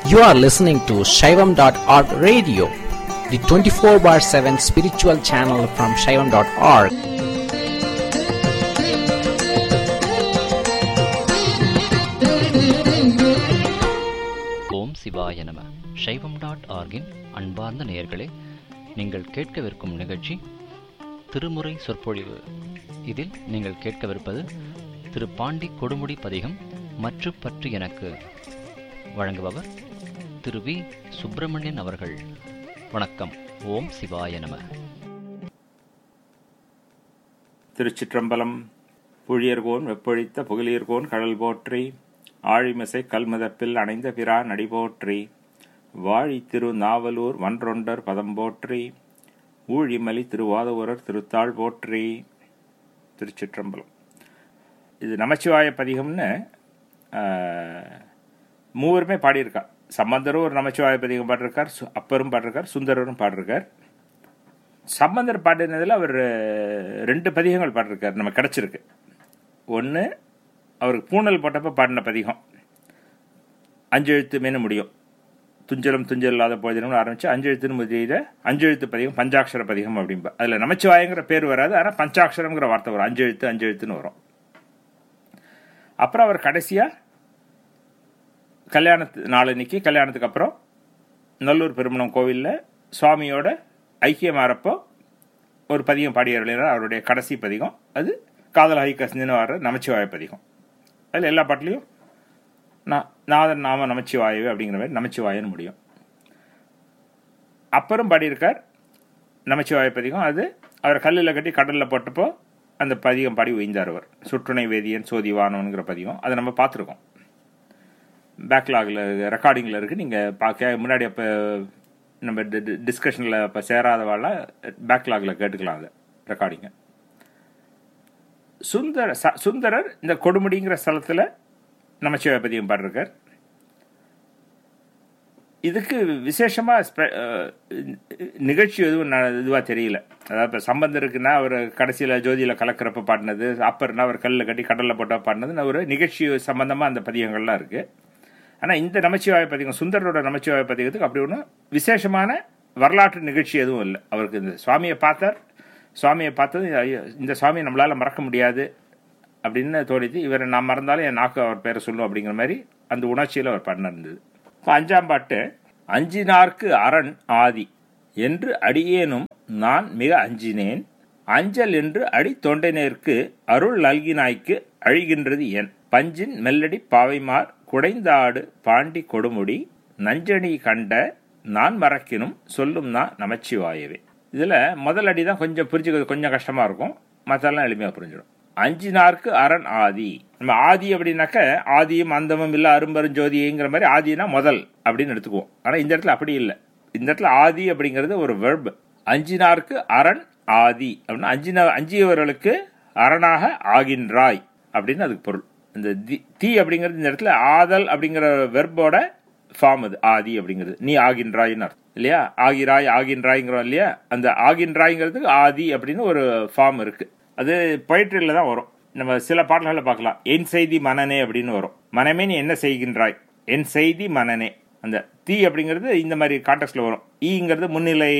You are listening to Shaivam.org radio, the 24 bar 7 spiritual channel from Shaivam.org. ஓம் சிவாய நம சைவம் dot ஆர்கின் அன்பார்ந்த நேயர்களே நீங்கள் கேட்கவிருக்கும் நிகழ்ச்சி திருமுறை சொற்பொழிவு இதில் நீங்கள் கேட்கவிருப்பது திரு பாண்டி கொடுமுடி பதிகம் மற்று பற்று எனக்கு வழங்குபவர் திரு வி சுப்பிரமணியன் அவர்கள் வணக்கம் ஓம் சிவாய நம திருச்சிற்றம்பலம் புழியர்கோன் வெப்பொழித்த புகழியர்கோன் கடல் போற்றி ஆழிமிசை கல்முதப்பில் அணைந்த பிரான் அடி போற்றி வாழி திரு நாவலூர் வன்றொண்டர் பதம் போற்றி ஊழிமலி திருவாதவூரர் திருத்தாள் போற்றி திருச்சிற்றம்பலம் இது நமச்சிவாய பதிகம்னு ஆஹ், மூவருமே பாடியிருக்கா சம்பந்தரும் ஒரு நமச்சிவாய பதிகம் பாடிருக்கார் சு- அப்பரும் பாடிருக்கார் சுந்தரரும் பாடிருக்கார் சம்பந்தர் பாடினதில் அவர் அஹ், ரெண்டு பதிகங்கள் பாடிருக்கார் நம்ம கிடச்சிருக்கு ஒன்று அவருக்கு பூணல் போட்டப்ப பாடின பதிகம் அஞ்சு எழுத்துமேனு முடியும் துஞ்சலம் துஞ்சல் இல்லாத போதினம்னு ஆரம்பிச்சு அஞ்சு எழுத்துன்னு முடியுத அஞ்சு எழுத்து பதிகம் பஞ்சாட்சர பதிகம் அப்படிம்பா அதில் நமச்சிவாயங்கிற பேர் வராது ஆனால் பஞ்சாட்சரம்ங்கிற வார்த்தை வரும் அஞ்சு எழுத்து அஞ்சு எழுத்துன்னு வரும் அப்புறம் அவர் கடைசியாக கல்யாணத்து நாளன்னைக்கு கல்யாணத்துக்கு அப்புறம் நல்லூர் பெருமணம் கோவிலில் சுவாமியோட ஐக்கியமாகறப்போ ஒரு பதிகம் பாடியவர் அவருடைய கடைசி பதிகம் அது காதல் ஹைகசின்னு வர்ற நமச்சிவாய பதிகம் அதில் எல்லா பாட்டிலையும் நான் நாதன் நாம நமச்சிவாயவே அப்படிங்கிற மாதிரி நமச்சிவாயன்னு முடியும் அப்புறம் பாடியிருக்கார் நமச்சிவாய பதிகம் அது அவர் கல்லில் கட்டி கடலில் போட்டப்போ அந்த பதிகம் பாடி உயிந்தார் அவர் சுற்றுணை வேதியன் சோதிவானவனுங்கிற பதிகம் அதை நம்ம பார்த்துருக்கோம் பேக்லாகில் ரெக்கார்டிங்கில் இருக்குது நீங்கள் பார்க்க முன்னாடி அப்போ நம்ம டிஸ்கஷனில் இப்போ சேராதவாழ பேக்லாகில் கேட்டுக்கலாம் அதை ரெக்கார்டிங்கை சுந்தர ச- சுந்தரர் இந்த கொடுமுடிங்கிற ஸ்தலத்தில் நமச்சிவாய பதிகம் பாடிருக்கார் இதுக்கு விசேஷமாக நிகழ்ச்சி எதுவும் இதுவாக தெரியல அதாவது இப்போ சம்பந்தம் இருக்குன்னா அவர் கடைசியில் ஜோதியில் கலக்கிறப்ப பாடினது அப்பர்னா அவர் கல்லில் கட்டி கடலில் போட்டால் பாடினதுன்னு ஒரு நிகழ்ச்சி சம்பந்தமாக அந்த பதிகங்கள்லாம் இருக்குது ஆனால் இந்த நமச்சிவாய பதிகம் சுந்தரரோட நமச்சிவாய பதிகத்துக்கு அப்படி ஒன்றும் விசேஷமான வரலாற்று நிகழ்ச்சி எதுவும் இல்லை அவருக்கு இந்த சுவாமியை பார்த்தார் சுவாமியை பார்த்தது ஐயோ, இந்த சுவாமியை நம்மளால் மறக்க முடியாது அப்படின்னு தோணித்து இவரை நான் மறந்தாலும் என் நாக்கு அவர் பேரை சொல்லும் அப்படிங்கிற மாதிரி அந்த உணர்ச்சியில் அவர் பண்ண இருந்தது இப்போ அஞ்சாம் பாட்டு அஞ்சினார்க்கு அரண் ஆதி என்று அடியேனும் நான் மிக அஞ்சினேன் அஞ்சல் என்று அடி தொண்டைனேற்கு அருள் நல்கினாய்க்கு அழிகின்றது என் பஞ்சின் மெல்லடி பாவைமார் குடைந்தாடு பாண்டி கொடுமுடி நஞ்சணி கண்ட நான் மறக்கினும் சொல்லும் நான் நமச்சிவாயவே இதுல முதல் அடி தான் கொஞ்சம் புரிஞ்சுக்கிறது கொஞ்சம் கஷ்டமா இருக்கும் மற்றெல்லாம் எளிமையா புரிஞ்சிடும் அஞ்சினார்க்கு அரண் ஆதி நம்ம ஆதி அப்படின்னாக்க ஆதியும் அந்தமும் இல்ல அரும்பெரும் ஜோதிங்கிற மாதிரி ஆதினா முதல் அப்படின்னு எடுத்துக்குவோம் ஆனா இந்த இடத்துல அப்படி இல்லை இந்த இடத்துல ஆதி அப்படிங்கிறது ஒரு வெர்ப் அஞ்சினார்க்கு அரண் ஆதி அப்படின்னா அஞ்சின அஞ்சியவர்களுக்கு அரணாக ஆகின்றாய் அப்படின்னு அதுக்கு பொருள் இந்த தி- தீ அப்படிங்கிறது இந்த இடத்துல ஆதல் அப்படிங்கிற வெர்போட ஃபார்ம் அது ஆதி அப்படிங்கிறது நீ ஆகின்றாய்ன்னு அர்த்தம் இல்லையா ஆகிறாய் ஆகின்றாய்ங்கிறோம் இல்லையா அந்த ஆகின்றாய்ங்கிறதுக்கு ஆதி அப்படின்னு ஒரு ஃபார்ம் இருக்கு அது பொயிட்ரியில் தான் வரும் நம்ம சில பாடல்களில் பார்க்கலாம் என் செய்தி மனனே அப்படின்னு வரும் மனமே நீ என்ன செய்கின்றாய் என் செய்தி மனனே அந்த தீ அப்படிங்கிறது இந்த மாதிரி கான்டெக்ட்ல வரும் ஈங்கிறது முன்னிலை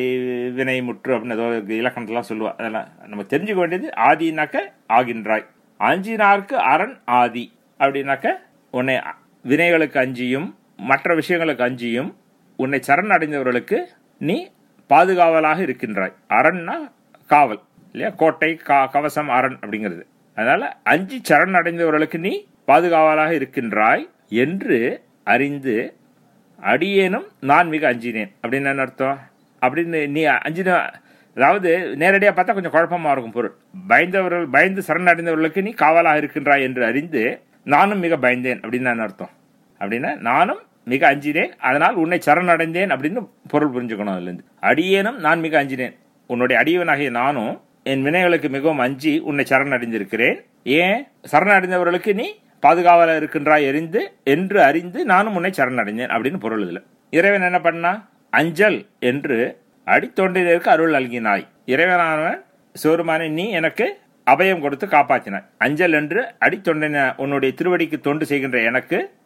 வினை முற்று அப்படின்னு ஏதோ இலக்கணத்தெல்லாம் சொல்லுவா அதெல்லாம் நம்ம தெரிஞ்சுக்க வேண்டியது ஆதினாக்க ஆகின்றாய் அஞ்சினார்க்கு அரண் ஆதி அப்படின்னாக்க உன்னை வினைகளுக்கு அஞ்சியும் மற்ற விஷயங்களுக்கு அஞ்சியும் உன்னை சரண் அடைந்தவர்களுக்கு நீ பாதுகாவலாக இருக்கின்றாய் அரண்னா காவல் இல்லையா கோட்டை கா கவசம் அரண் அப்படிங்கிறது அதனால அஞ்சி சரண் அடைந்தவர்களுக்கு நீ பாதுகாவலாக இருக்கின்றாய் என்று அறிந்து அடியேனும் நான் மிக அஞ்சினேன் அப்படின்னு என்ன அர்த்தம் அப்படின்னு நீ அஞ்சின அதாவது நேரடியாக பார்த்தா கொஞ்சம் குழப்பமா இருக்கும் பொருள் பயந்தவர்கள் பயந்து சரணடைந்தவர்களுக்கு நீ காவலாக இருக்கின்றாய் என்று அறிந்து நானும் மிக பயந்தேன் அப்படின்னு என்ன அர்த்தம் அப்படின்னா நானும் மிக அஞ்சினேன் அதனால் உன்னை சரணடைந்தேன் அப்படின்னு பொருள் புரிஞ்சுக்கணும் அதுலேருந்து அடியேனும் நான் மிக அஞ்சினேன் உன்னுடைய அடியவனாகிய நானும் என் வினைகளுக்கு மிகவும் அஞ்சி உன்னை சரணடைந்திருக்கிறேன் ஏன் சரணடைந்தவர்களுக்கு நீ பாதுகாவல இருக்கின்றாய் எரிந்து என்று அறிந்து நானும் உன்னை சரணடைந்தேன் அப்படின்னு பொருள் இதுல இறைவன் என்ன பண்ணா அஞ்சல் என்று அடித்தொண்டினருக்கு அருள் அல்கினாய் இறைவனானவன் சிவருமானே நீ எனக்கு அபயம் கொடுத்து காப்பாற்றினாய் அஞ்சல் என்று அடித்தொண்டின உன்னுடைய திருவடிக்கு தொண்டு செய்கின்ற எனக்கு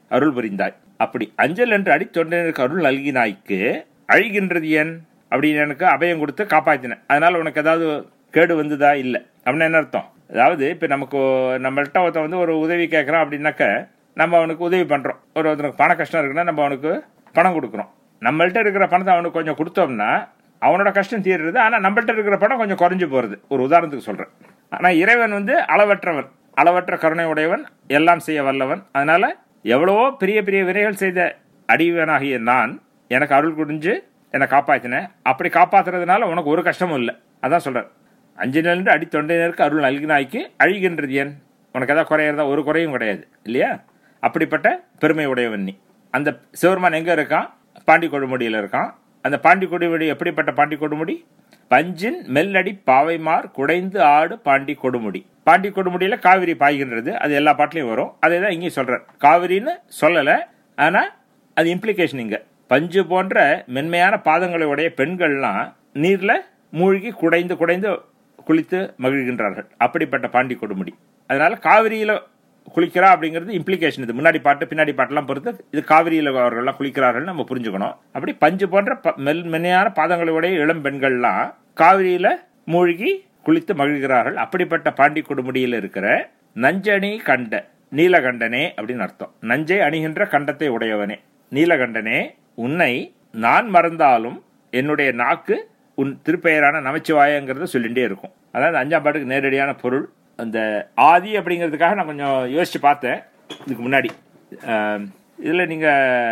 அருள் புரிந்தாய் அப்படி அஞ்சல் என்று அடி தொண்டனுக்கு அருள் நல்கினாய்க்கு அழிகின்றது ஏன் அப்படின்னு எனக்கு அபயம் கொடுத்து காப்பாத்தினேன் அதனால உனக்கு ஏதாவது கேடு வந்ததா இல்லை அப்படின்னு என்ன அர்த்தம் அதாவது இப்போ நமக்கு நம்மள்ட்ட ஒருத்தன் வந்து ஒரு உதவி கேட்குறான் அப்படின்னாக்க நம்ம அவனுக்கு உதவி பண்ணுறோம் ஒரு ஒருத்தனுக்கு பண கஷ்டம் இருக்குன்னா நம்ம அவனுக்கு பணம் கொடுக்குறோம் நம்மள்ட்ட இருக்கிற பணத்தை அவனுக்கு கொஞ்சம் கொடுத்தோம்னா அவனோட கஷ்டம் தீர்றது ஆனால் நம்மள்ட்ட இருக்கிற பணம் கொஞ்சம் குறைஞ்சு போகிறது ஒரு உதாரணத்துக்கு சொல்கிறேன் ஆனால் இறைவன் வந்து அளவற்றவன் அளவற்ற கருணை உடையவன் எல்லாம் செய்ய வல்லவன் அதனால எவ்வளவோ பெரிய பெரிய வினைகள் செய்த அடிவனாகிய நான் எனக்கு அருள் குடிஞ்சு என்னை காப்பாத்தினேன் அப்படி காப்பாத்துறதுனால உனக்கு ஒரு கஷ்டமும் இல்லை அதான் சொல்றேன் அஞ்சு நின்று அடி தொண்டையினருக்கு அருள் நல்கினாய்க்கு அழிகின்றது ஏன் உனக்கு எதாவது குறையிறதா ஒரு குறையும் கிடையாது இல்லையா அப்படிப்பட்ட பெருமை உடையவன் நீ அந்த சிவருமான் எங்க இருக்கான் பாண்டி கொடுமுடியில் இருக்கான் அந்த பாண்டி கொடுமுடி எப்படிப்பட்ட பாண்டி கொடுமுடி பஞ்சின் மெல்லடி பாவைமார் குடைந்து ஆடு பாண்டி கொடுமுடி பாண்டி கொடுமுடியில காவிரி பாய்கின்றது அது எல்லா பாட்டிலையும் வரும் அதே தான் இங்கேயும் சொல்றேன் காவிரின்னு சொல்லலை ஆனா அது இம்ப்ளிகேஷன் இங்க பஞ்சு போன்ற மென்மையான பாதங்களை உடைய பெண்கள்லாம் நீர்ல மூழ்கி குடைந்து குடைந்து குளித்து மகிழ்கின்றார்கள் அப்படிப்பட்ட பாண்டி கொடுமுடி அதனால காவிரியில குளிக்கிறா அப்படிங்கிறது இம்ப்ளிகேஷன் இது முன்னாடி பாட்டு பின்னாடி பாட்டெல்லாம் பொறுத்து இது காவிரியில் அவர்கள்லாம் குளிக்கிறார்கள் நம்ம புரிஞ்சுக்கணும் அப்படி பஞ்சு போன்ற ப- மெல் மென்மையான பாதங்களுடைய இளம் பெண்கள்லாம் காவிரியில மூழ்கி குளித்து மகிழ்கிறார்கள் அப்படிப்பட்ட பாண்டி கொடுமுடியில் இருக்கிற நஞ்சணி கண்ட நீலகண்டனே அப்படின்னு அர்த்தம் நஞ்சை அணிகின்ற கண்டத்தை உடையவனே நீலகண்டனே உன்னை நான் மறந்தாலும் என்னுடைய நாக்கு உன் திருப்பெயரான நமச்சிவாயங்கிறத சொல்லிகிட்டே இருக்கும் அதாவது அஞ்சாம் பாட்டுக்கு நேரடியான பொருள் அந்த ஆதி அப்படிங்கிறதுக்காக நான் கொஞ்சம் யோசிச்சு பார்த்தேன் இதுக்கு முன்னாடி ஆம், இதுல நீங்க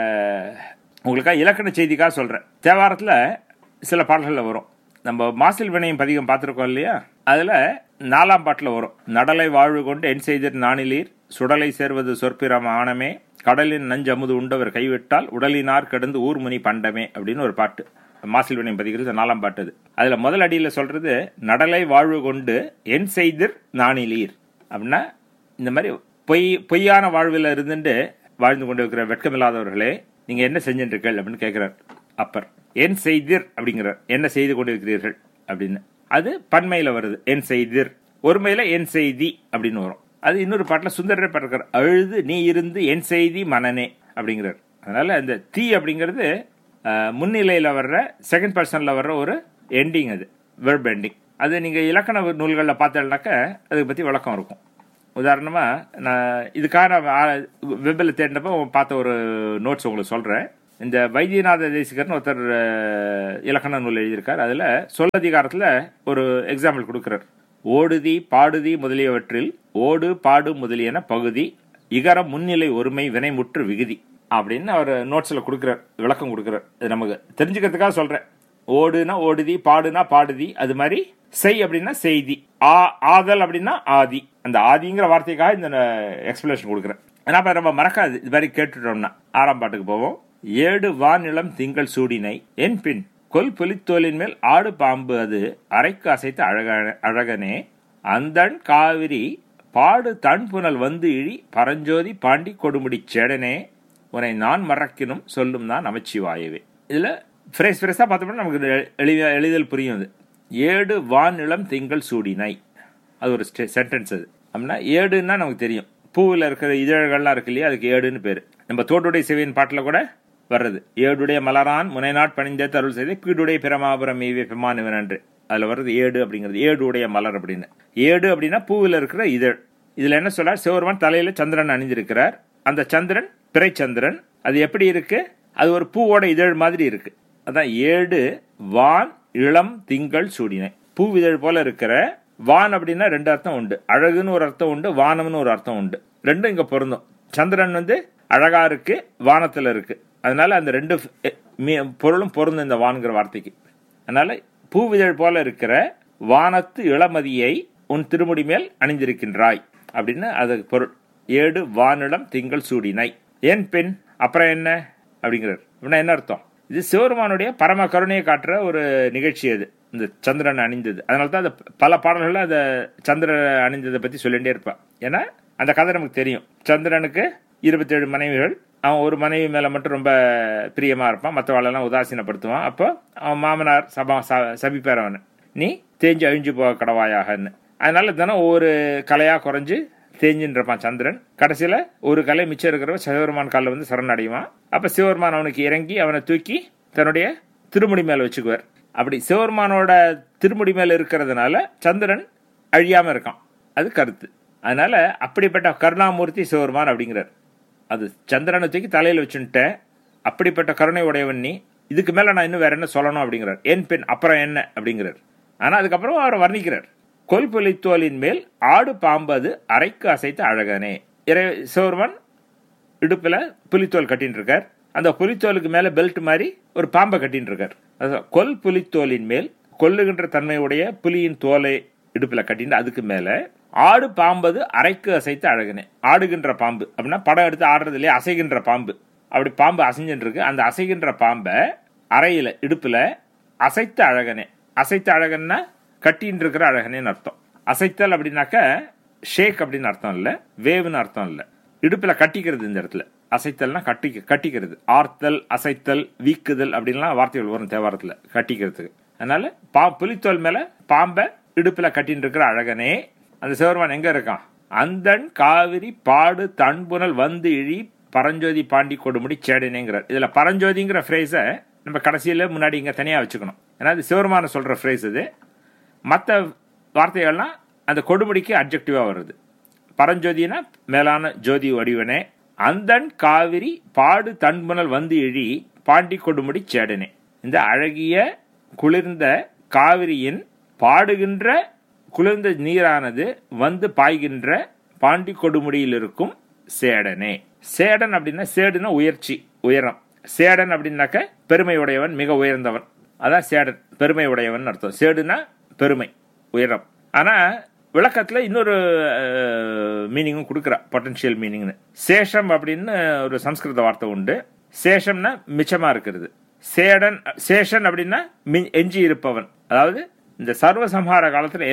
உங்களுக்காக இலக்கண செய்திக்காக சொல்றேன் தேவாரத்துல சில பாடல்கள்ல வரும் நம்ம மாசில் வினயம் பதிகம் பார்த்துருக்கோம் இல்லையா அதுல நாலாம் பாட்டுல வரும் நடலை வாழ்வு கொண்டு என் செய்தர் நானிலீர் சுடலை சேர்வது சொற்பிரம் ஆனமே கடலின் நஞ்சமுது உண்டவர் கைவிட்டால் உடலினார் கிடந்து ஊர்முனி பண்டமே அப்படின்னு ஒரு பாட்டு மாசில் வினயம் பதிகிறது நாலாம் பாட்டு அது அதுல முதல் அடியில சொல்றது நடலை வாழ்வு கொண்டு என் செய்திர் நானிலீர் அப்படின்னா இந்த மாதிரி பொய் பொய்யான வாழ்வில் இருந்துட்டு வாழ்ந்து கொண்டு இருக்கிற வெட்கமில்லாதவர்களே நீங்க என்ன செஞ்சுட்டு இருக்கீர்கள் அப்படின்னு கேட்கிறார் அப்பர் என் செய்திர் அப்படிங்கிறார் என்ன செய்து கொண்டிருக்கிறீர்கள் அப்படின்னு அது பன்மையில வருது என் செய்திர் ஒருமையில என் செய்தி அப்படின்னு வரும் அது இன்னொரு பாட்டில் சுந்தரரை பாட்டுக்கிறார் அழுது நீ இருந்து என் செய்தி மனனே அப்படிங்கிறார் அதனால அந்த தீ அப்படிங்கிறது அஹ், முன்னிலையில வர்ற செகண்ட் பர்சன்ல வர்ற ஒரு எண்டிங் அது வெர்ப் எண்டிங் அது நீங்க இலக்கண நூல்களில் பார்த்தேன்னாக்க அதை பத்தி விளக்கம் இருக்கும் உதாரணமா நான் இதுக்காக நான் வெப்பில் தேடினப்போ பார்த்த ஒரு நோட்ஸ் உங்களுக்கு சொல்றேன் இந்த வைத்தியநாத தேசிகர்னு ஒருத்தர் அஹ், இலக்கண நூல் எழுதியிருக்கார் அதுல சொல்லதிகாரத்துல ஒரு எக்ஸாம்பிள் கொடுக்கிறார் ஓடுதி பாடுதி முதலியவற்றில் ஓடு பாடு முதலியன பகுதி இகர முன்னிலை ஒருமை வினைமுற்று விகுதி அப்படின்னு அவர் நோட்ஸ்ல கொடுக்கிறார் விளக்கம் கொடுக்கிறார் இது நமக்கு தெரிஞ்சுக்கிறதுக்காக சொல்றேன் ஓடுனா ஓடுதி பாடுனா பாடுதி அது மாதிரி செய் அப்படின்னா செய்தி ஆ ஆதல் அப்படின்னா ஆதி அந்த ஆதிங்கிற வார்த்தைக்காக இந்த எக்ஸ்பிளேஷன் கொடுக்குறேன் ஏன்னா அப்ப நம்ம மறக்காது இது மாதிரி கேட்டுட்டோம்னா ஆறாம் பாட்டுக்கு போவோம் ஏடு வானிலம் திங்கள் சூடினை என் பின் கொல் புலித்தோலின் மேல் ஆடு பாம்பு அது அரைக்கு அசைத்த அழக அழகனே அந்தன் காவிரி பாடு தன் புனல் வந்து இழி பரஞ்சோதி பாண்டி கொடுமுடி சேடனே உன்னை நான் மறக்கினும் சொல்லும் தான் நமச்சிவாயவே இதுல ஃப்ரேஸ் ஃப்ரேஸா பார்த்தோம்னா நமக்கு இது எளிதா எளிதில் புரியும் இது ஏடு வானிலம் திங்கள் சூடினை அது ஒரு சென்டென்ஸ் அது அப்படின்னா ஏடுன்னா நமக்கு தெரியும் பூவில் இருக்கிற இதழ்கள்லாம் இருக்கு இல்லையா அதுக்கு ஏடுன்னு பேர் நம்ம தோட்டுடைய சிவையின் பாட்டில் கூட வர்றது ஏடுடைய மலரான் முனைநாட் பணிந்தே தருள் செய்து கீடுடைய பிரமாபுரம் மீவே பெமானுவன் என்று அதுல வர்றது ஏடு அப்படிங்கிறது ஏடுடைய மலர் அப்படின்னு ஏடு அப்படின்னா பூவில் இருக்கிற இதழ் இதுல என்ன சொல்றார் சிவருமான் தலையில சந்திரன் அணிந்திருக்கிறார் அந்த சந்திரன் பிறைச்சந்திரன் அது எப்படி இருக்கு அது ஒரு பூவோட இதழ் மாதிரி இருக்கு அதான் ஏடு வான் இளம் திங்கள் சூடினை பூவிதழ் போல இருக்கிற வான் அப்படின்னா ரெண்டு அர்த்தம் உண்டு அழகுன்னு ஒரு அர்த்தம் உண்டு வானம்னு ஒரு அர்த்தம் உண்டு ரெண்டும் இங்க பொருந்தும் சந்திரன் வந்து அழகா இருக்கு வானத்துல இருக்கு அதனால அந்த ரெண்டு எ- மீ- பொருளும் பொருந்தும் இந்த வான்கிற வார்த்தைக்கு அதனால பூவிதழ் போல இருக்கிற வானத்து இளமதியை உன் திருமுடி மேல் அணிந்திருக்கின்றாய் அப்படின்னு அதுக்கு பொருள் ஏடு வானிடம் திங்கள் சூடினை ஏன் பெண் அப்புறம் என்ன அப்படிங்கிறார் அப்படின்னா என்ன அர்த்தம் இது சிவருமானுடைய பரம கருணையை காட்டுற ஒரு நிகழ்ச்சி அது இந்த சந்திரன் அணிந்தது அதனால தான் அந்த பல பாடல்கள்ல அந்த சந்திரன் அணிந்ததை பத்தி சொல்லிட்டே இருப்பான் ஏன்னா அந்த கதை நமக்கு தெரியும் சந்திரனுக்கு இருபத்தேழு மனைவிகள் அவன் ஒரு மனைவி மேல மட்டும் ரொம்ப பிரியமா இருப்பான் மற்றவாளெல்லாம் உதாசீனப்படுத்துவான் அப்போ அவன் மாமனார் சபா ச- சபிப்பார் அவனை நீ தேஞ்சு அழிஞ்சு போக கடவாயாகன்னு அதனால தினம் ஒவ்வொரு கலையா குறைஞ்சு தேஞ்சின்னு இருப்பான் சந்திரன் கடைசியில ஒரு கலை மிச்சம் இருக்கிறவ சிவபெருமான் காலில் வந்து சரணடைவான் அப்ப சிவபெருமான் அவனுக்கு இறங்கி அவனை தூக்கி தன்னுடைய திருமுடி மேல வச்சுக்குவார் அப்படி சிவபெருமானோட திருமுடி மேல இருக்கிறதுனால சந்திரன் அழியாம இருக்கான் அது கருத்து அதனால அப்படிப்பட்ட கருணாமூர்த்தி சிவபெருமான் அப்படிங்கிறார் அது சந்திரனை தூக்கி தலையில வச்சுட்டேன் அப்படிப்பட்ட கருணை உடையவன் நீ இதுக்கு மேல நான் இன்னும் வேற என்ன சொல்லணும் அப்படிங்கிறார் என் பெண் அப்புறம் என்ன அப்படிங்கிறார் ஆனா அதுக்கப்புறம் அவரை வர்ணிக்கிறார் கொல்புலித்தோலின் மேல் ஆடு பாம்பது அரைக்கு அசைத்த அழகனே இறை சிவருமன் இடுப்புல புலித்தோல் கட்டின்னு இருக்கார் அந்த புலித்தோலுக்கு மேல பெல்ட் மாதிரி ஒரு பாம்பை கட்டின்னு இருக்கார் அதான் கொல் புலித்தோலின் மேல் கொல்லுகின்ற தன்மையுடைய புலியின் தோலை இடுப்புல கட்டின்னு அதுக்கு மேல ஆடு பாம்பது அரைக்கு அசைத்த அழகனே ஆடுகின்ற பாம்பு அப்படின்னா படம் எடுத்து ஆடுறது இல்லையா அசைகின்ற பாம்பு அப்படி பாம்பு அசைஞ்சுட்டு இருக்கு அந்த அசைகின்ற பாம்பை அறையில இடுப்புல அசைத்த அழகனே அசைத்த அழகன்னா கட்டின்னு இருக்கிற அழகனேன்னு அர்த்தம் அசைத்தல் அப்படின்னாக்க ஷேக் அப்படின்னு அர்த்தம் இல்ல வேவ்னு அர்த்தம் இல்ல இடுப்புல கட்டிக்கிறது இந்த இடத்துல அசைத்தல்னா கட்டி கட்டிக்கிறது ஆர்த்தல் அசைத்தல் வீக்குதல் அப்படின்லாம் வார்த்தைகள் வரும் தேவாரத்துல கட்டிக்கிறதுக்கு அதனால பா புலித்தோல் மேல பாம்பை இடுப்புல கட்டின்னு இருக்கிற அழகனே அந்த சிவருமான் எங்க இருக்கான் அந்தன் காவிரி பாடு தன்புணல் வந்து இழி பரஞ்சோதி பாண்டி கொடுமுடி சேடனேங்கிறார் இதுல பரஞ்சோதிங்கிற ஃப்ரேஸ நம்ம கடைசியில முன்னாடி இங்க தனியா வச்சுக்கணும் ஏன்னா இது சிவருமான சொல்ற ஃப்ரேஸ் இது மற்ற வார்த்தைகள்லாம் அந்த கொடுமுடிக்கு அப்ஜெக்டிவா வருது பரஞ்சோதினா மேலான ஜோதி வடிவனே அந்தன் காவிரி பாடு தன்புணல் வந்து இழி பாண்டி கொடுமுடி சேடனே இந்த அழகிய குளிர்ந்த காவிரியின் பாடுகின்ற குளிர்ந்த நீரானது வந்து பாய்கின்ற பாண்டி கொடுமுடியில் இருக்கும் சேடனே சேடன் அப்படின்னா சேடுனா உயர்ச்சி உயரம் சேடன் அப்படின்னாக்க பெருமை உடையவன் மிக உயர்ந்தவன் அதான் சேடன் பெருமை உடையவன் அர்த்தம் சேடுனா பெருமை உயரம் ஆனா விளக்கத்துல இன்னொரு மீனிங்கும் கொடுக்குறா பொட்டன்ஷியல் மீனிங்னு சேஷம் அப்படின்னு ஒரு சம்ஸ்கிருத வார்த்தை உண்டு சேஷம்னா மிச்சமா இருக்கிறது சேடன் சேஷன் அப்படின்னா மி- எஞ்சி இருப்பவன் அதாவது இந்த சர்வசம்ஹார காலத்துல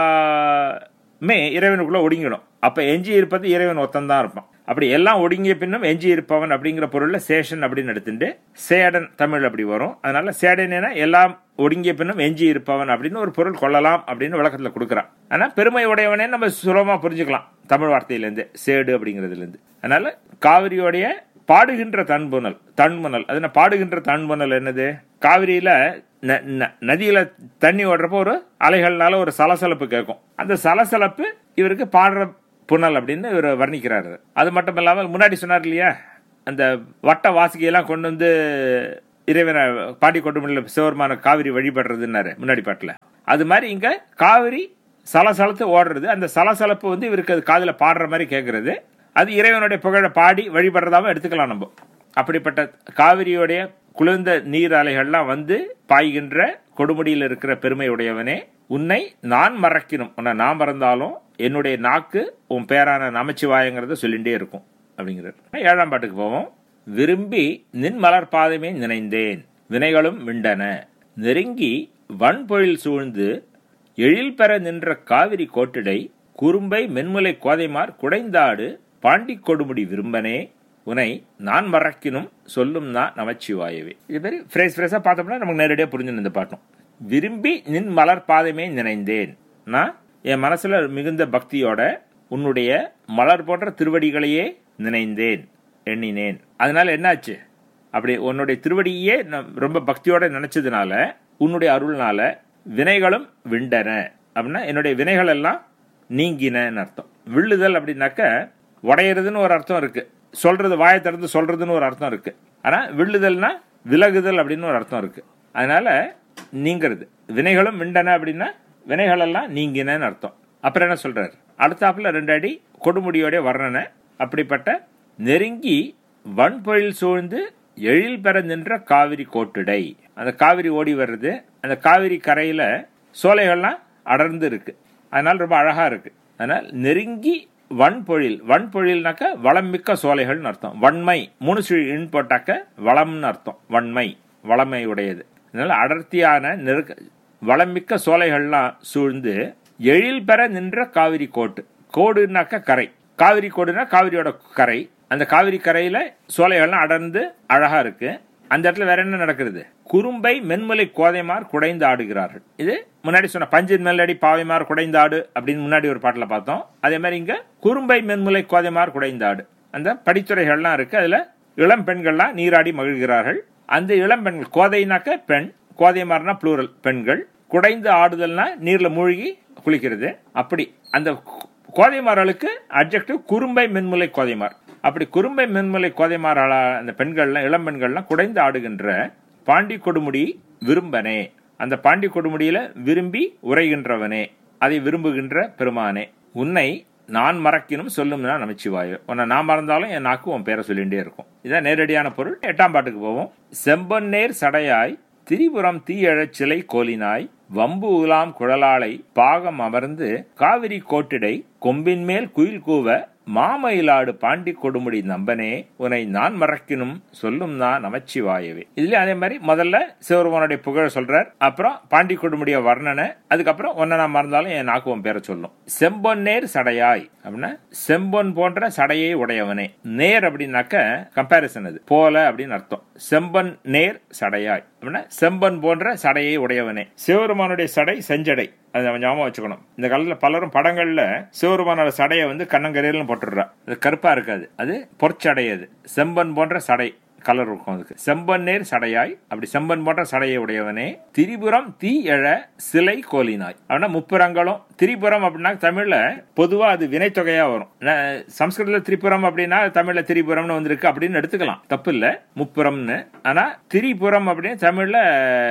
எல்லாமே இறைவனுக்குள்ள ஒடுங்கிடும் அப்ப எஞ்சி இருப்பது இறைவன் ஒத்தன் தான் இருப்பான் அப்படி எல்லாம் ஒடுங்கிய பின்னும் எஞ்சி இருப்பவன் அப்படிங்கிற பொருள்ல சேஷன் அப்படின்னு எடுத்துட்டு சேடன் தமிழ் அப்படி வரும் அதனால சேடனா எல்லாம் ஒடுங்கிய பின்னும் எஞ்சி இருப்பவன் அப்படின்னு ஒரு பொருள் கொள்ளலாம் அப்படின்னு விளக்கத்துல கொடுக்குறான் ஆனா பெருமை உடையவனே நம்ம சுலபமா புரிஞ்சுக்கலாம் தமிழ் வார்த்தையிலேருந்து சேடு அப்படிங்கிறதுல இருந்து அதனால காவிரியோடைய பாடுகின்ற தன்புணல் தன்முனல் அது என்ன பாடுகின்ற தன்முனல் என்னது காவிரியில ந- ந- நதியில தண்ணி ஓடுறப்போ ஒரு அலைகள்னால ஒரு சலசலப்பு கேட்கும் அந்த சலசலப்பு இவருக்கு பாடுற புனல் அப்படின்னு இவர் வர்ணிக்கிறாரு அது மட்டும் இல்லாமல் முன்னாடி சொன்னார் இல்லையா அந்த வட்ட வாசிகையெல்லாம் கொண்டு வந்து இறைவனை பாடி கொண்டு முடியல சிவருமான காவிரி வழிபடுறதுன்னாரு முன்னாடி பாட்டுல அது மாதிரி இங்க காவிரி சலசலத்து ஓடுறது அந்த சலசலப்பு வந்து இவருக்கு அது காதுல பாடுற மாதிரி கேட்கறது அது இறைவனுடைய புகழை பாடி வழிபடுறதாவும் எடுத்துக்கலாம் நம்ம அப்படிப்பட்ட காவிரியோடைய குளிர்ந்த நீர் அலைகள்லாம் வந்து பாய்கின்ற கொடுமுடியில் இருக்கிற பெருமை உடையவனே உன்னை நான் மறக்கணும் உன்னை நான் மறந்தாலும் என்னுடைய நாக்கு உன் பேரான நமச்சிவாயங்கிறத சொல்லிட்டே இருக்கும் அப்படிங்கிறார் ஏழாம் பாட்டுக்கு போவோம் விரும்பி நின் மலர் பாதமே நினைந்தேன் வினைகளும் விண்டன நெருங்கி வன்பொழில் சூழ்ந்து எழில் பெற நின்ற காவிரி கோட்டிடை குறும்பை மென்முலை கோதைமார் குடைந்தாடு பாண்டி கொடுமுடி விரும்பனே உனை நான் மறக்கினும் சொல்லும் நான் நமச்சிவாயவே இது மாதிரி ஃப்ரேஸ் ஃப்ரேஸா பார்த்தோம்னா நமக்கு நேரடியாக புரிஞ்சு இந்த பாட்டும் விரும்பி நின் மலர் பாதமே நினைந்தேன் நான் என் மனசுல மிகுந்த பக்தியோட உன்னுடைய மலர் போன்ற திருவடிகளையே நினைந்தேன் எண்ணினேன் அதனால என்னாச்சு அப்படி உன்னுடைய திருவடியே நான் ரொம்ப பக்தியோட நினைச்சதுனால உன்னுடைய அருள்னால வினைகளும் விண்டன அப்படின்னா என்னுடைய வினைகள் எல்லாம் நீங்கினன்னு அர்த்தம் விழுதல் அப்படின்னாக்க உடையிறதுன்னு ஒரு அர்த்தம் இருக்கு சொல்றது வாயை திறந்து சொல்றதுன்னு ஒரு அர்த்தம் இருக்கு ஆனா விழுதல்னா விலகுதல் அப்படின்னு ஒரு அர்த்தம் இருக்கு அதனால நீங்கிறது வினைகளும் விண்டன அப்படின்னா வினைகள் எல்லாம் நீங்கினன்னு அர்த்தம் அப்புறம் என்ன சொல்றாரு அடுத்தாப்புல ரெண்டு அடி கொடுமுடியோட வர்ணனை அப்படிப்பட்ட நெருங்கி வன்பொழில் சூழ்ந்து எழில் பெற நின்ற காவிரி கோட்டுடை அந்த காவிரி ஓடி வர்றது அந்த காவிரி கரையில சோலைகள்லாம் அடர்ந்து இருக்கு அதனால ரொம்ப அழகா இருக்கு அதனால் நெருங்கி வன்பொழில் வன்பொழில்னாக்க வளம் மிக்க சோலைகள்னு அர்த்தம் வன்மை மூணு இன் போட்டாக்க வளம்னு அர்த்தம் வன்மை வளமை உடையது அதனால அடர்த்தியான நெருக்க வளமிக்க சோலைகள்லாம் சூழ்ந்து எழில் பெற நின்ற காவிரி கோட்டு கோடுனாக்க கரை காவிரி கோடுனா காவிரியோட கரை அந்த காவிரி கரையில சோலைகள்லாம் அடர்ந்து அழகா இருக்கு அந்த இடத்துல வேற என்ன நடக்கிறது குறும்பை மென்முலை கோதைமார் குடைந்து ஆடுகிறார்கள் இது முன்னாடி சொன்ன பஞ்சின் மெல்லடி பாவைமார் குடைந்து ஆடு அப்படின்னு முன்னாடி ஒரு பாட்டுல பார்த்தோம் அதே மாதிரி இங்க குறும்பை மென்முலை கோதைமார் குடைந்து ஆடு அந்த படித்துறைகள்லாம் இருக்கு அதுல இளம் பெண்கள்லாம் நீராடி மகிழ்கிறார்கள் அந்த இளம் பெண்கள் கோதைனாக்க பெண் கோதைமார்னா ப்ளூரல் பெண்கள் குடைந்து ஆடுதல்னா நீர்ல மூழ்கி குளிக்கிறது அப்படி அந்த கோதைமார்களுக்கு அப்ஜெக்டிவ் குறும்பை மென்முலை கோதைமார் அப்படி குறும்பை மென்முலை கோதைமார் அந்த பெண்கள்லாம் இளம் பெண்கள்லாம் குடைந்து ஆடுகின்ற பாண்டி கொடுமுடி விரும்பனே அந்த பாண்டி கொடுமுடியில விரும்பி உரைகின்றவனே அதை விரும்புகின்ற பெருமானே உன்னை நான் மறக்கினும் சொல்லும்னா நமச்சிவாயு உன்னை நான் மறந்தாலும் என் நாக்கு உன் பேரை சொல்லிகிட்டே இருக்கும் இதான் நேரடியான பொருள் எட்டாம் பாட்டுக்கு போவோம் செம்பொன்னேர் சடையாய் திரிபுரம் தீயழச் சிலை கோலினாய் வம்பு உலாம் குழலாளை பாகம் அமர்ந்து காவிரி கோட்டிடை கொம்பின் மேல் குயில் கூவ மாமயிலாடு பாண்டி கொடுமுடி நம்பனே உன்னை நான் மறக்கினும் சொல்லும் நான் நமச்சிவாயவே இதுல அதே மாதிரி முதல்ல சிவருமனுடைய புகழ சொல்றார் அப்புறம் பாண்டி கொடுமுடிய வர்ணனை அதுக்கப்புறம் ஒன்ன நான் மறந்தாலும் என் நாக்குவன் பேரை சொல்லும் செம்பொன்னேர் சடையாய் அப்படின்னா செம்பொன் போன்ற சடையை உடையவனே நேர் அப்படின்னாக்க கம்பாரிசன் அது போல அப்படின்னு அர்த்தம் செம்பன் நேர் சடையாய் அப்படின்னா செம்பன் போன்ற சடையை உடையவனே சிவருமானுடைய சடை செஞ்சடை அதை நம்ம ஞாபகம் வச்சுக்கணும் இந்த காலத்துல பலரும் படங்கள்ல சிவருமானோட சடையை வந்து கண்ணங்கரையிலும் போட்டுடுறா அது கருப்பா இருக்காது அது பொற்சடை அது செம்பன் போன்ற சடை கலர் இருக்கும் அதுக்கு செம்பன் நேர் சடையாய் அப்படி செம்பன் போன்ற சடையை உடையவனே திரிபுரம் தீ எழ சிலை கோலினாய் அப்படின்னா முப்புறங்களும் திரிபுரம் அப்படின்னா தமிழ்ல பொதுவா அது வினைத்தொகையா வரும் சம்ஸ்கிருதத்துல திரிபுரம் அப்படின்னா தமிழ்ல திரிபுரம்னு வந்திருக்கு அப்படின்னு எடுத்துக்கலாம் தப்பு இல்ல முப்புறம்னு ஆனா திரிபுரம் அப்படின்னு தமிழ்ல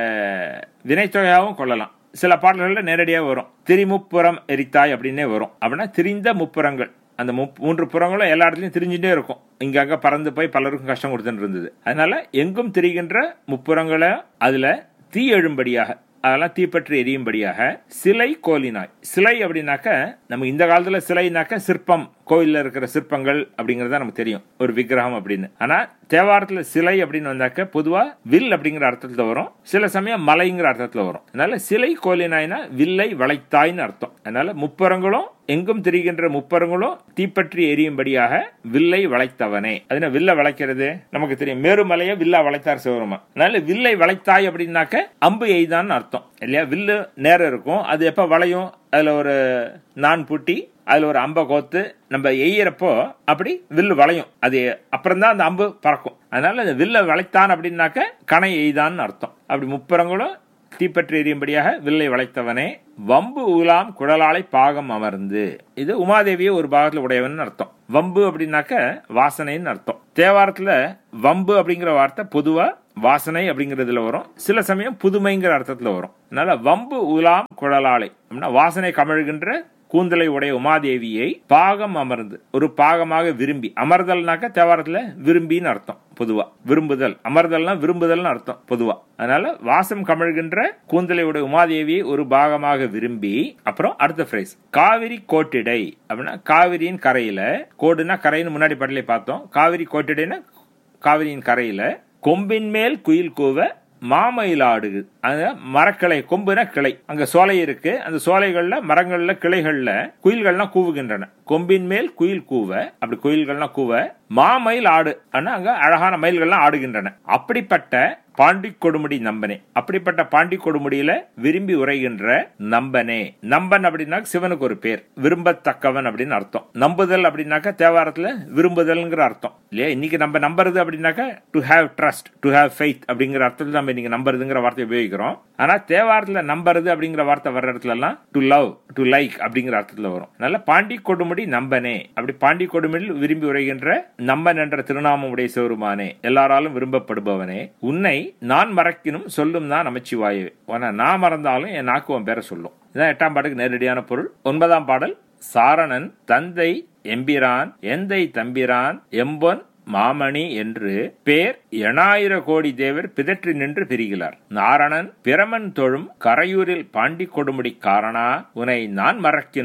வினைத்தொகையாவும் கொள்ளலாம் சில பாடல்கள்ல நேரடியாக வரும் திரிமுப்புறம் எரித்தாய் அப்படின்னே வரும் அப்படின்னா திரிந்த முப்புறங்கள் அந்த மூன்று புறங்களும் எல்லா இடத்துலயும் திரிஞ்சுட்டே இருக்கும் இங்க அங்க பறந்து போய் பலருக்கும் கஷ்டம் கொடுத்துட்டு இருந்தது அதனால எங்கும் திரிகின்ற முப்புறங்களை அதுல தீ எழும்படியாக அதெல்லாம் தீப்பற்றி எரியும்படியாக சிலை கோலினாய் சிலை அப்படின்னாக்க நம்ம இந்த காலத்துல சிலைனாக்க சிற்பம் கோயில்ல இருக்கிற சிற்பங்கள் அப்படிங்கறத நமக்கு தெரியும் ஒரு விக்கிரகம் அப்படின்னு ஆனா தேவாரத்துல சிலை அப்படின்னு வந்தாக்க பொதுவா வில் அப்படிங்கிற அர்த்தத்துல வரும் சில சமயம் மலைங்கிற அர்த்தத்துல வரும் அதனால சிலை கோலினாய்னா வில்லை வளைத்தாய்னு அர்த்தம் அதனால முப்பரங்களும் எங்கும் திரிகின்ற முப்பரங்களும் தீப்பற்றி எரியும்படியாக வில்லை வளைத்தவனே அதுனா வில்ல வளைக்கிறது நமக்கு தெரியும் மேருமலைய வில்லா வளைத்தார் சிவருமா அதனால வில்லை வளைத்தாய் அப்படின்னாக்க அம்பு எய்தான்னு அர்த்தம் இல்லையா வில்லு நேரம் இருக்கும் அது எப்ப வளையும் அதுல ஒரு நான் பூட்டி அதுல ஒரு அம்பை கோத்து நம்ம எய்யறப்போ அப்படி வில்லு வளையும் அது அப்புறம் தான் அந்த அம்பு பறக்கும் அதனால அந்த வில்ல வளைத்தான் அப்படின்னாக்க கணை எய்தான்னு அர்த்தம் அப்படி முப்புறங்களும் தீப்பற்றி எரியும்படியாக வில்லை வளைத்தவனே வம்பு உலாம் குழலாலை பாகம் அமர்ந்து இது உமாதேவியை ஒரு பாகத்துல உடையவன் அர்த்தம் வம்பு அப்படின்னாக்க வாசனைன்னு அர்த்தம் தேவாரத்துல வம்பு அப்படிங்கிற வார்த்தை பொதுவா வாசனை அப்படிங்கறதுல வரும் சில சமயம் புதுமைங்கிற அர்த்தத்துல வரும் அதனால வம்பு உலாம் குழலாலை அப்படின்னா வாசனை கமழ்கின்ற கூந்தலை உடைய உமாதேவியை பாகம் அமர்ந்து ஒரு பாகமாக விரும்பி அமர்தல்னாக்க தேவாரத்துல விரும்பின்னு அர்த்தம் பொதுவா விரும்புதல் அமர்தல்னா விரும்புதல்னு அர்த்தம் பொதுவா அதனால வாசம் கமழ்கின்ற கூந்தலை உடைய உமாதேவியை ஒரு பாகமாக விரும்பி அப்புறம் அடுத்த பிரைஸ் காவிரி கோட்டிடை அப்படின்னா காவிரியின் கரையில கோடுனா கரைன்னு முன்னாடி பாட்டிலே பார்த்தோம் காவிரி கோட்டிடைன்னா காவிரியின் கரையில கொம்பின் மேல் குயில் கூவ மாமயிலாடு அந்த மரக்கிளை கொம்புனா கிளை அங்க சோலை இருக்கு அந்த சோலைகள்ல மரங்கள்ல கிளைகள்ல குயில்கள்லாம் கூவுகின்றன கொம்பின் மேல் குயில் கூவ அப்படி குயில்கள்லாம் கூவ மாமயில் ஆடு ஆனா அங்க அழகான மயில்கள்லாம் ஆடுகின்றன அப்படிப்பட்ட பாண்டி கொடுமுடி நம்பனே அப்படிப்பட்ட பாண்டி கொடுமுடியில விரும்பி உரைகின்ற நம்பனே நம்பன் அப்படின்னா சிவனுக்கு ஒரு பேர் விரும்பத்தக்கவன் அப்படின்னு அர்த்தம் நம்புதல் அப்படின்னாக்க தேவாரத்துல விரும்புதல்ங்கிற அர்த்தம் இல்லையா இன்னைக்கு நம்ம நம்புறது அப்படின்னாக்க to have trust to have faith அப்படிங்கிற அர்த்தத்தில் நம்ம இன்னைக்கு நம்புறதுங்கிற வார்த்தை உபயோகிக்கிறோம் ஆனா தேவாரத்துல நம்புறது அப்படிங்கிற வார்த்தை வர்ற இடத்துல எல்லாம் டு லவ் டு லைக் அப்படிங்கிற அர்த்தத்துல வரும் அதனால பாண்டி கொடுமுடி நம்பனே அப்படி பாண்டி கொடுமுடியில் விரும்பி உரைகின்ற நம்பன் என்ற திருநாமம் உடைய சிவருமானே எல்லாராலும் விரும்பப்படுபவனே உன்னை நான் மறக்கினும் சொல்லும் தான் நமச்சிவாயே உன நான் மறந்தாலும் என் நாக்கு உன் பேரை சொல்லும் இதான் எட்டாம் பாட்டுக்கு நேரடியான பொருள் ஒன்பதாம் பாடல் சாரணன் தந்தை எம்பிரான் எந்தை தம்பிரான் எம்பொன் மாமணி என்று பேர் எணாயிர கோடி தேவர் பிதற்றி நின்று பிரிகிறார் நாரணன் பிரமன் தொழும் கரையூரில் பாண்டி கொடுமுடி காரணா உனை நான் மறக்கினும்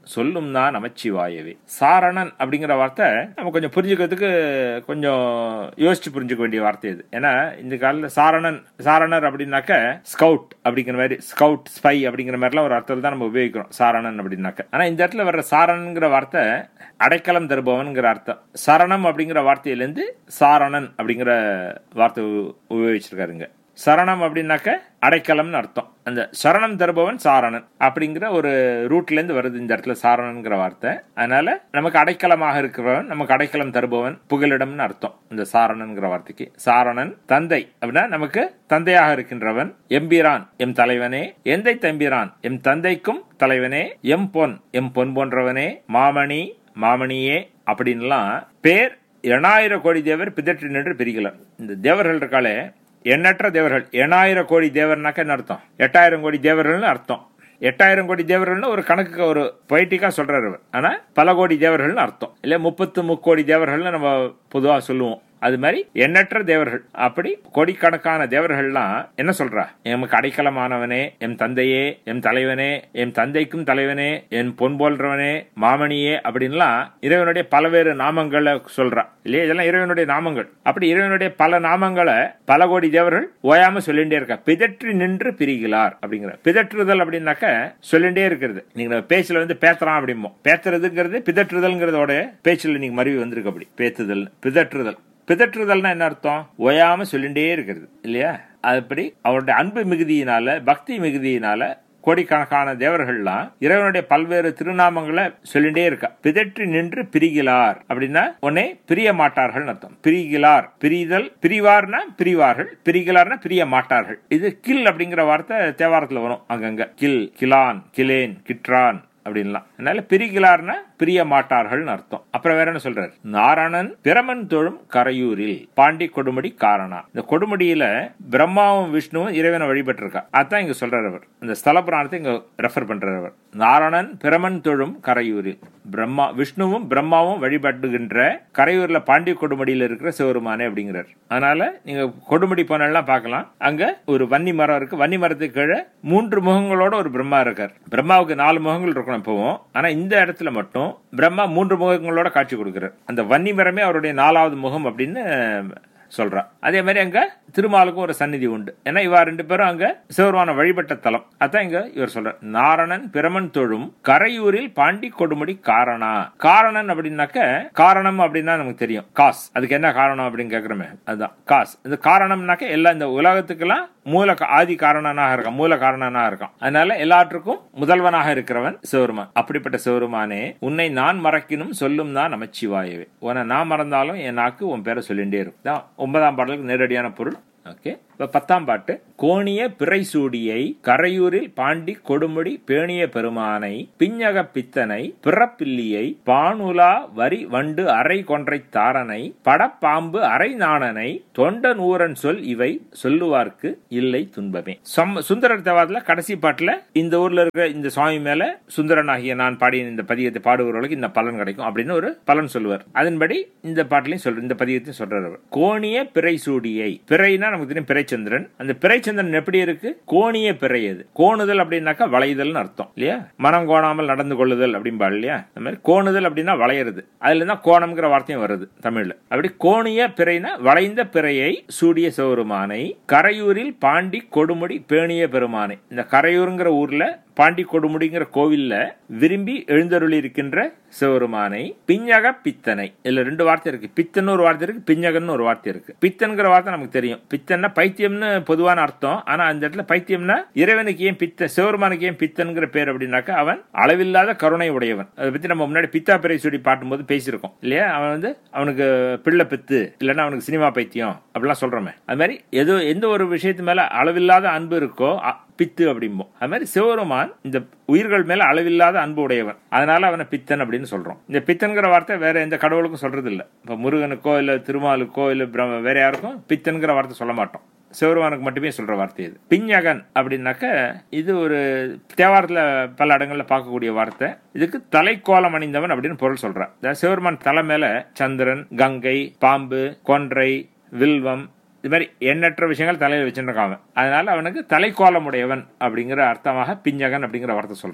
சொல்லும் தான் நமச்சிவாயவே சாரணன் அப்படிங்கிற வார்த்தை நம்ம கொஞ்சம் புரிஞ்சுக்கிறதுக்கு கொஞ்சம் யோசிச்சு புரிஞ்சுக்க வேண்டிய வார்த்தை இது ஏன்னா இந்த காலத்துல சாரணன் சாரணர் அப்படின்னாக்க ஸ்கவுட் அப்படிங்கிற மாதிரி ஸ்கவுட் ஸ்பை அப்படிங்கிற மாதிரிலாம் ஒரு அர்த்தத்தில் தான் நம்ம உபயோகிக்கிறோம் சாரணன் அப்படின்னாக்க ஆனா இந்த இடத்துல வர்ற சாரணன்கிற வார்த்தை அடைக்கலம் தருபவன்கிற அர்த்தம் சரணம் அப்படிங்கிற வார்த்தையிலேருந்து சாரணன் அப்படிங்கிற வார்த்தை உ- உபயோகிச்சிருக்காருங்க சரணம் அப்படின்னாக்க அடைக்கலம்னு அர்த்தம் அந்த சரணம் தருபவன் சாரணன் அப்படிங்கிற ஒரு ரூட்ல இருந்து வருது இந்த இடத்துல சாரணன்கிற வார்த்தை அதனால நமக்கு அடைக்கலமாக இருக்கிறவன் நமக்கு அடைக்கலம் தருபவன் புகலிடம்னு அர்த்தம் இந்த சாரணன்கிற வார்த்தைக்கு சாரணன் தந்தை அப்படின்னா நமக்கு தந்தையாக இருக்கின்றவன் எம்பிரான் எம் தலைவனே எந்தை தம்பிரான் எம் தந்தைக்கும் தலைவனே எம் பொன் எம் பொன் போன்றவனே மாமணி மாமணியே அப்படின்லாம் பேர் எண்ணாயிரம் கோடி தேவர் பிதற்றி நின்று பிரிக்கலாம் இந்த தேவர்கள் இருக்காளே எண்ணற்ற தேவர்கள் எண்ணாயிரம் கோடி தேவர்னாக்க என்ன அர்த்தம் எட்டாயிரம் கோடி தேவர்கள்னு அர்த்தம் எட்டாயிரம் கோடி தேவர்கள்னு ஒரு கணக்கு ஒரு பொய்டிக்கா சொல்றாரு அவர் ஆனா பல கோடி தேவர்கள்னு அர்த்தம் இல்ல முப்பத்து முக்கோடி தேவர்கள்னு நம்ம பொதுவா சொல்லுவோம் அது மாதிரி எண்ணற்ற தேவர்கள் அப்படி கோடிக்கணக்கான தேவர்கள்லாம் என்ன சொல்றா எமக்கு அடைக்கலமானவனே எம் தந்தையே எம் தலைவனே எம் தந்தைக்கும் தலைவனே என் பொன் போன்றவனே மாமணியே அப்படின்லாம் இறைவனுடைய பல்வேறு நாமங்களை சொல்றா இல்லையா இதெல்லாம் இறைவனுடைய நாமங்கள் அப்படி இறைவனுடைய பல நாமங்களை பல கோடி தேவர்கள் ஓயாம சொல்லிட்டே இருக்கா பிதற்றி நின்று பிரிகிறார் அப்படிங்கிற பிதற்றுதல் அப்படின்னாக்க சொல்லிட்டே இருக்கிறது நீங்க பேச்சுல வந்து பேத்துறான் அப்படிம்போம் பேத்துறதுங்கிறது பிதற்றுதல்ங்கிறதோட பேச்சுல நீங்க மருவி வந்திருக்கு அப்படி பேத்துதல் பிதற்றுதல் பிதற்றுதல்னா என்ன அர்த்தம் ஓயாம சொல்லிட்டே இருக்கிறது இல்லையா அப்படி அவருடைய அன்பு மிகுதியினால பக்தி மிகுதியினால கோடிக்கணக்கான தேவர்கள்லாம் இறைவனுடைய பல்வேறு திருநாமங்களை சொல்லிட்டே இருக்கா பிதற்றி நின்று பிரிகிலார் அப்படின்னா உன்னை பிரிய மாட்டார்கள் அர்த்தம் பிரிகிலார் பிரிதல் பிரிவார்னா பிரிவார்கள் பிரிகிலார்னா பிரிய மாட்டார்கள் இது கில் அப்படிங்கிற வார்த்தை தேவாரத்துல வரும் அங்கங்க கில் கிலான் கிலேன் கிட்ரான் அப்படின்லாம் அதனால பிரிகிலார்னா பிரிய மாட்டார்கள்னு அர்த்தம் அப்புறம் வேற என்ன சொல்றாரு நாரணன் பிரமன் தொழும் கரையூரில் பாண்டி கொடுமுடி காரணா இந்த கொடுமுடியில பிரம்மாவும் விஷ்ணுவும் இறைவனை வழிபட்டிருக்கா அதான் இங்க சொல்றாரு அவர் இந்த ஸ்தல புராணத்தை இங்க ரெஃபர் பண்றாரு அவர் நாரணன் பிரமன் தொழும் கரையூரில் பிரம்மா விஷ்ணுவும் பிரம்மாவும் வழிபட்டுகின்ற கரையூர்ல பாண்டி கொடுமுடியில இருக்கிற சிவருமானே அப்படிங்கிறார் அதனால நீங்க கொடுமுடி போனெல்லாம் பார்க்கலாம் அங்க ஒரு வன்னி மரம் இருக்கு வன்னி மரத்துக்கு கீழே மூன்று முகங்களோட ஒரு பிரம்மா இருக்கார் பிரம்மாவுக்கு நாலு முகங்கள் இருக்கணும் இப்பவும் ஆனா இந்த இடத்துல மட்டும் பிரம்மா மூன்று முகங்களோட காட்சி கொடுக்கிறார் அந்த வன்னி மரமே அவருடைய நாலாவது முகம் அப்படின்னு சொல்றா அதே மாதிரி அங்க திருமாலுக்கும் ஒரு சந்நிதி உண்டு ஏன்னா இவா ரெண்டு பேரும் அங்க சிவருமான வழிபட்ட தலம் அதான் இங்க இவர் சொல்ற நாரணன் பிரமன் தொழும் கரையூரில் பாண்டி கொடுமுடி காரணா காரணன் அப்படின்னாக்க காரணம் அப்படின்னா நமக்கு தெரியும் காஸ் அதுக்கு என்ன காரணம் அப்படின்னு கேக்குறோமே அதுதான் காஸ் இந்த காரணம்னாக்க எல்லாம் இந்த உலகத்துக்கெல்லாம் மூல கா- ஆதி காரணனாக இருக்கான் மூல காரணனாக இருக்கான் அதனால எல்லாற்றுக்கும் முதல்வனாக இருக்கிறவன் சிவருமான் அப்படிப்பட்ட சிவருமானே உன்னை நான் மறக்கினும் சொல்லும் தான் நமச்சிவாயவே உன்னை நான் மறந்தாலும் என் நாக்கு உன் பேரை சொல்லிட்டே இருக்கும் இதான் ஒன்பதாம் பாடலுக்கு நேரடியான பொருள் ஓகே இப்ப பத்தாம் பாட்டு கோணிய பிறைசூடியை கரையூரில் பாண்டி கொடுமுடி பேணிய பெருமானை பிஞ்சக பித்தனை பிறப்பில்லியை பானுலா வரி வண்டு அரை கொன்றை தாரனை படப்பாம்பு அரை நாணனை தொண்ட நூறன் சொல் இவை சொல்லுவார்க்கு இல்லை துன்பமே சம்- சுந்தரர் தேவாரத்துல கடைசி பாட்டுல இந்த ஊர்ல இருக்கிற இந்த சுவாமி மேல சுந்தரன் ஆகிய நான் பாடிய இந்த பதியத்தை பாடுபவர்களுக்கு இந்த பலன் கிடைக்கும் அப்படின்னு ஒரு பலன் சொல்லுவார் அதன்படி இந்த பாட்டிலையும் சொல்ற இந்த பதியத்தையும் சொல்றாரு அவர் கோணிய பிறைசூடியை பிறைனா நமக்கு தெரியும் பிறைச்சந்திரன் அந்த பிறைச்சந்திரன் எப்படி இருக்கு கோணிய பிறை அது கோணுதல் அப்படின்னாக்கா வளைதல்னு அர்த்தம் இல்லையா மனம் கோணாமல் நடந்து கொள்ளுதல் அப்படின்பா இல்லையா அந்த மாதிரி கோணுதல் அப்படின்னா வளையிறது அதுல தான் கோணம்ங்கிற வார்த்தையும் வருது தமிழ்ல அப்படி கோணிய பிறைனா வளைந்த பிறையை சூடிய சிவருமானை கரையூரில் பாண்டி கொடுமுடி பேணிய பெருமானை இந்த கரையூருங்கிற ஊர்ல பாண்டி கொடுமுடிங்கிற கோவில்ல விரும்பி எழுந்தருளி இருக்கின்ற சிவருமானை பிஞ்சக பித்தனை இதுல ரெண்டு வார்த்தை இருக்கு பித்தன் ஒரு வார்த்தை இருக்கு பிஞ்சகன்னு ஒரு வார்த்தை இருக்கு பித்தன்கிற வார்த்தை நமக்கு தெரியும் பித்தன்னா பைத்தியம்னு பொதுவான அர்த்தம் ஆனா அந்த இடத்துல பைத்தியம்னா இறைவனுக்கு ஏன் பித்த சிவருமானுக்கு ஏன் பித்தன்கிற பேர் அப்படின்னாக்கா அவன் அளவில்லாத கருணை உடையவன் அதை பத்தி நம்ம முன்னாடி பித்தா பிறை சுடி பாட்டும்போது பேசியிருக்கோம் இல்லையா அவன் வந்து அவனுக்கு பிள்ளை பித்து இல்லைன்னா அவனுக்கு சினிமா பைத்தியம் அப்படிலாம் சொல்றோமே அது மாதிரி எதோ எந்த ஒரு விஷயத்து மேல அளவில்லாத அன்பு இருக்கோ அ- பித்து அப்படிம்போம் அது மாதிரி சிவருமான் இந்த உயிர்கள் மேல அளவில்லாத அன்பு உடையவன் அதனால அவனை பித்தன் அப்படின்னு சொல்றோம் இந்த பித்தன்கிற வார்த்தை வேற எந்த கடவுளுக்கும் சொல்றது இல்ல இப்ப முருகனுக்கோ இல்ல திருமாலுக்கோ இல்ல பிரம்ம- வேற யாருக்கும் பித்தன்கிற வார்த்தை சொல்ல மாட்டோம் சிவருமானுக்கு மட்டுமே சொல்ற வார்த்தை இது பிஞ்சகன் அப்படின்னாக்க இது ஒரு தேவாரத்துல பல இடங்கள்ல பார்க்கக்கூடிய வார்த்தை இதுக்கு தலைக்கோலம் அணிந்தவன் அப்படின்னு பொருள் சொல்றான் இந்த சிவருமான் தலை மேல சந்திரன் கங்கை பாம்பு கொன்றை வில்வம் இது மாதிரி எண்ணற்ற விஷயங்கள் தலையில் வச்சுருக்கான் அவன் அதனால அவனுக்கு தலைக்கோலம் உடையவன் அப்படிங்கிற அர்த்தமாக பிஞ்சகன் அப்படிங்கிற வார்த்தை சொல்றான்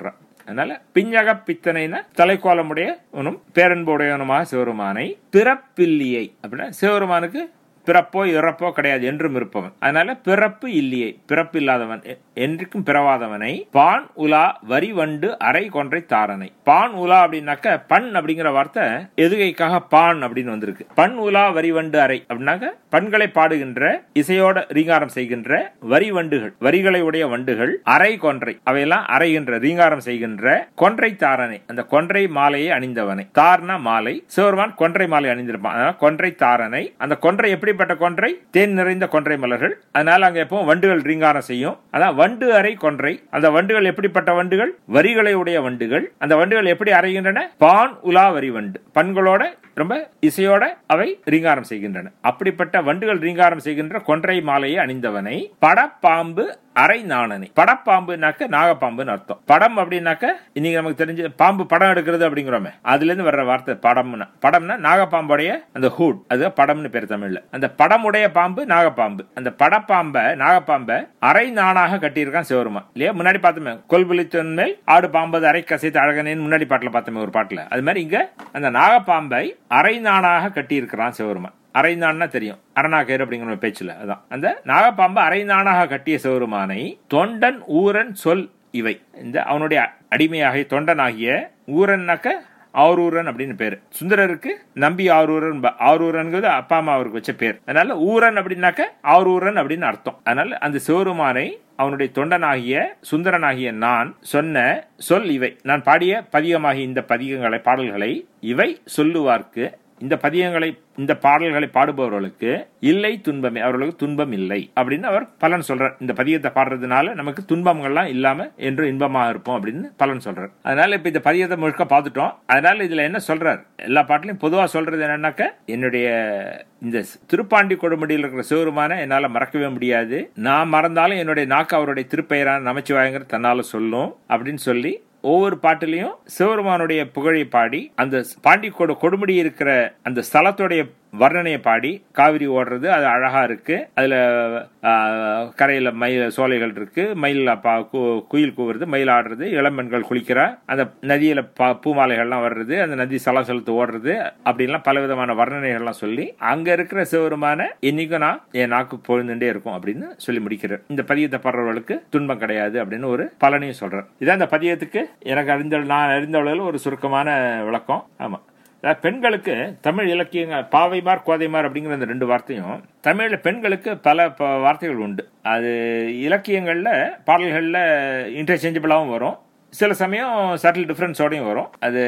அதனால பிஞ்சக பித்தனைனா தலைக்கோலமுடைய உனும் பேரன்புடையவனுமாக சிவருமானை பிறப்பில்லியை அப்படின்னா சிவருமானுக்கு பிறப்போ இறப்போ கிடையாது என்றும் இருப்பவன் அதனால பிறப்பு இல்லையே பிறப்பு இல்லாதவன் எ- என்றைக்கும் பிறவாதவனை பான் உலா வரி வண்டு அரை கொன்றை தாரனை பான் உலா அப்படின்னாக்க பண் அப்படிங்கிற வார்த்தை எதுகைக்காக பான் அப்படின்னு வந்திருக்கு பண் உலா வரி வண்டு அரை அப்படின்னாக்க பண்களை பாடுகின்ற இசையோட ரீங்காரம் செய்கின்ற வரி வண்டுகள் வரிகளை உடைய வண்டுகள் அரை கொன்றை அவையெல்லாம் அரைகின்ற ரீங்காரம் செய்கின்ற கொன்றை தாரனை அந்த கொன்றை மாலையை அணிந்தவனை தார்னா மாலை சிவருமான் கொன்றை மாலை அணிந்திருப்பான் அதனால கொன்றை தாரனை அந்த கொன்றை எப்படிப்பட்ட கொன்றை தேன் நிறைந்த கொன்றை மலர்கள் அதனால அங்க எப்பவும் வண்டுகள் ரீங்காரம் செய்யும் அதான் வண்டு அறை கொன்றை அந்த வண்டுகள் எப்படிப்பட்ட வண்டுகள் வரிகளை உடைய வண்டுகள் அந்த வண்டுகள் எப்படி அறைகின்றன பான் உலா வரி வண்டு பண்களோட ரொம்ப இசையோட அவை ரீங்காரம் செய்கின்றன அப்படிப்பட்ட வண்டுகள் ரீங்காரம் செய்கின்ற கொன்றை மாலையை அணிந்தவனை படப்பாம்பு அரை நாணனை படப்பாம்புனாக்க நாகப்பாம்புன்னு அர்த்தம் படம் அப்படின்னாக்க இன்னைக்கு நமக்கு தெரிஞ்ச பாம்பு படம் எடுக்கிறது அப்படிங்கிறோமே அதுல இருந்து வர்ற வார்த்தை படம்னா படம்னா நாகப்பாம்புடைய அந்த ஹூட் அது படம்னு பேர் தமிழ்ல அந்த படமுடைய பாம்பு நாகப்பாம்பு அந்த படப்பாம்பை நாகப்பாம்பை அரை நாணாக கட்டியிருக்கான் சிவருமான் இல்லையா முன்னாடி பார்த்தோமே கொல்புலித்தன் மேல் ஆடு பாம்பது அரை கசைத்து அழகனேன்னு முன்னாடி பாட்டுல பார்த்தோமே ஒரு பாட்டுல அது மாதிரி இங்க அந்த நாகப்பாம்பை அரை நாணாக கட்டியிருக்கிறான் சிவருமான் அரைநான்னா தெரியும் அரணாக்கயிறு அப்படிங்கிற ஒரு பேச்சுல அதான் அந்த நாகப்பாம்பு அரைநானாக கட்டிய சிவருமானை தொண்டன் ஊரன் சொல் இவை இந்த அவனுடைய அடிமையாகிய தொண்டனாகிய ஊரன்னாக்க ஆரூரன் அப்படின்னு பேரு சுந்தரருக்கு நம்பி ஆரூரன் ப- ஆரூரன்கிறது அப்பா அம்மா அவருக்கு வச்ச பேர் அதனால ஊரன் அப்படின்னாக்க ஆரூரன் அப்படின்னு அர்த்தம் அதனால அந்த சிவருமானை அவனுடைய தொண்டனாகிய சுந்தரனாகிய நான் சொன்ன சொல் இவை நான் பாடிய பதிகமாகிய இந்த பதிகங்களை பாடல்களை இவை சொல்லுவார்க்கு இந்த பதியங்களை இந்த பாடல்களை பாடுபவர்களுக்கு இல்லை துன்பமே அவர்களுக்கு துன்பம் இல்லை அப்படின்னு அவர் பலன் சொல்றார் இந்த பதியத்தை பாடுறதுனால நமக்கு துன்பங்கள்லாம் இல்லாம என்று இன்பமாக இருப்போம் அப்படின்னு பலன் சொல்றார் அதனால இப்ப இந்த பதியத்தை முழுக்க பார்த்துட்டோம் அதனால இதுல என்ன சொல்றார் எல்லா பாட்டிலையும் பொதுவா சொல்றது என்னன்னாக்க என்னுடைய இந்த திருப்பாண்டி கொடுமுடியில் இருக்கிற சிவருமான என்னால மறக்கவே முடியாது நான் மறந்தாலும் என்னுடைய நாக்கு அவருடைய திருப்பெயரான நமச்சிவாயங்கிற தன்னால சொல்லும் அப்படின்னு சொல்லி ஒவ்வொரு பாட்டிலையும் சிவருமானுடைய புகழை பாடி அந்த பாண்டி கொடு கொடுமுடி இருக்கிற அந்த ஸ்தலத்துடைய வர்ணனையை பாடி காவிரி ஓடுறது அது அழகா இருக்கு அதுல ஆ, கரையில மயில் சோலைகள் இருக்கு மயில் பா- கு- குயில் கூவுறது மயில் ஆடுறது இளம்பெண்கள் குளிக்கிறா அந்த நதியில பா- பூமாலைகள்லாம் வர்றது அந்த நதி சலசலத்து ஓடுறது அப்படின்லாம் பல விதமான வர்ணனைகள்லாம் சொல்லி அங்க இருக்கிற சிவருமான என்னைக்கும் நான் என் நாக்கு பொழுதுண்டே இருக்கும் அப்படின்னு சொல்லி முடிக்கிறார் இந்த பதியத்தை பாடுறவர்களுக்கு துன்பம் கிடையாது அப்படின்னு ஒரு பலனையும் சொல்றார் இதான் இந்த பதியத்துக்கு எனக்கு அறிந்த நான் அறிந்தவளவில் ஒரு சுருக்கமான விளக்கம் ஆமா அதாவது பெண்களுக்கு தமிழ் இலக்கியங்கள் பாவைமார் கோதைமார் அப்படிங்கிற அந்த ரெண்டு வார்த்தையும் தமிழ்ல பெண்களுக்கு பல ப- வார்த்தைகள் உண்டு அது இலக்கியங்கள்ல பாடல்கள்ல இன்டர்சேஞ்சபிளாகவும் வரும் சில சமயம் சட்டில் டிஃபரன்ஸோடையும் வரும் அது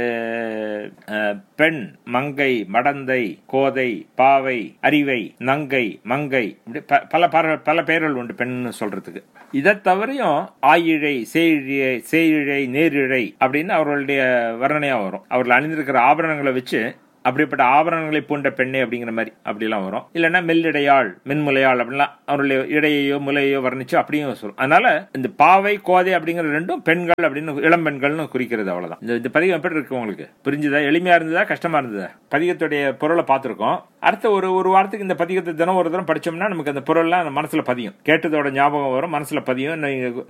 அஹ், பெண் மங்கை மடந்தை கோதை பாவை அறிவை நங்கை மங்கை இப்படி ப- பல பார- பல பெயர்கள் உண்டு பெண் சொல்றதுக்கு இதை தவிரையும் ஆயிழை சேயிழை சேயிழை நேரிழை அப்படின்னு அவர்களுடைய வர்ணனையா வரும் அவர்கள் அணிந்திருக்கிற ஆபரணங்களை வச்சு அப்படிப்பட்ட ஆபரணங்களை பூண்ட பெண்ணே அப்படிங்கிற மாதிரி அப்படிலாம் வரும் இல்லைன்னா மெல்லிடையாள் மென்முலையாள் அப்படிலாம் அவருடைய இடையையோ முலையோ வர்ணிச்சு அப்படியும் சொல்லும் அதனால இந்த பாவை கோதை அப்படிங்கிற ரெண்டும் பெண்கள் அப்படின்னு இளம் பெண்கள்னு குறிக்கிறது அவ்வளவுதான் இந்த இந்த பதிகம் எப்படி இருக்கு உங்களுக்கு புரிஞ்சுதா எளிமையா இருந்ததா கஷ்டமா இருந்ததா பதிகத்துடைய பொருளை பார்த்திருக்கோம் அடுத்த ஒரு ஒரு வாரத்துக்கு இந்த பதிகத்தை தினம் ஒரு தரம் படிச்சோம்னா நமக்கு அந்த பொருள்லாம் மனசுல பதியும் கேட்டதோட ஞாபகம் வரும் மனசுல பதியும் நீங்க